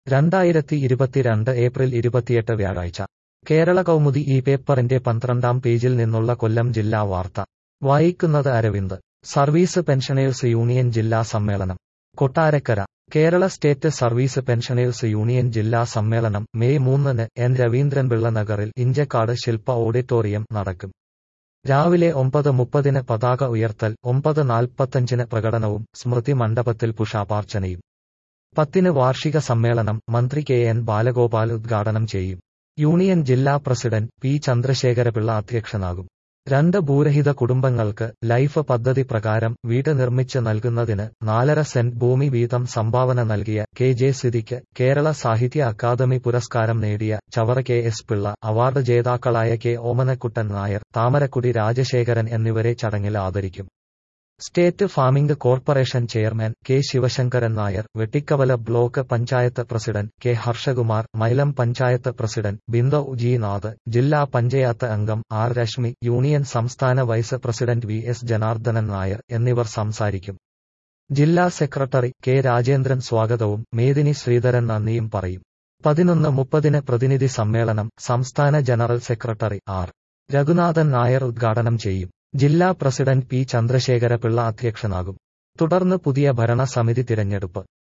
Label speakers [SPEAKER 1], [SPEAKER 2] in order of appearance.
[SPEAKER 1] രണ്ടായിരത്തി ഇരുപത്തിരണ്ട് ഏപ്രിൽ ഇരുപത്തിയെട്ട് വ്യാഴാഴ്ച കേരള കൗമുദി ഈ പേപ്പറിന്റെ പന്ത്രണ്ടാം പേജിൽ നിന്നുള്ള കൊല്ലം ജില്ലാ വാർത്ത വായിക്കുന്നത് അരവിന്ദ് സർവീസ് പെൻഷനേഴ്സ് യൂണിയൻ ജില്ലാ സമ്മേളനം Kottarakkara Kerala state service pensioners union ജില്ലാ സമ്മേളനം മെയ് മൂന്നിന് എൻ രവീന്ദ്രൻപിള്ള നഗറിൽ ഇഞ്ചക്കാട് ശില്പ ഓഡിറ്റോറിയം നടക്കും രാവിലെ ഒമ്പത് മുപ്പതിന് പതാക ഉയർത്തൽ ഒമ്പത് നാൽപ്പത്തഞ്ചിന് പ്രകടനവും സ്മൃതി മണ്ഡപത്തിൽ പുഷാപാർച്ചനയും പത്തിന് വാർഷിക സമ്മേളനം മന്ത്രി കെ എൻ ബാലഗോപാൽ ഉദ്ഘാടനം ചെയ്യും യൂണിയൻ ജില്ലാ പ്രസിഡന്റ് പി ചന്ദ്രശേഖരപിള്ള അധ്യക്ഷനാകും രണ്ട് ഭൂരഹിത കുടുംബങ്ങൾക്ക് ലൈഫ് പദ്ധതി പ്രകാരം വീട് നിർമ്മിച്ച് നൽകുന്നതിന് നാലര സെന്റ് ഭൂമി വീതം സംഭാവന നൽകിയ കെ ജെ സിദിക്ക് കേരള സാഹിത്യ അക്കാദമി പുരസ്കാരം നേടിയ Chavara K S Pillai award ജേതാക്കളായ കെ ഓമനക്കുട്ടൻ നായർ താമരക്കുടി രാജശേഖരൻ എന്നിവരെ ചടങ്ങിൽ ആദരിക്കും state farming corporation chairman K Sivasankaran Nair Vettikkavala block panchayat president K Harshakumar Mylam panchayat president Bindu G Nath ജില്ലാ പഞ്ചായത്ത് അംഗം ആർ രശ്മി യൂണിയൻ സംസ്ഥാന vice president V S Janardhanan Nair എന്നിവർ സംസാരിക്കും ജില്ലാ സെക്രട്ടറി കെ രാജേന്ദ്രൻ സ്വാഗതവും മേദിനി ശ്രീധരൻ നന്ദിയും പറയും പതിനൊന്ന് മുപ്പതിന് പ്രതിനിധി സമ്മേളനം സംസ്ഥാന general secretary R Raghunathan Nair ഉദ്ഘാടനം ചെയ്യും ജില്ലാ പ്രസിഡന്റ് പി ചന്ദ്രശേഖരപിള്ള അധ്യക്ഷനാകും തുടർന്ന് പുതിയ ഭരണസമിതി തിരഞ്ഞെടുപ്പ്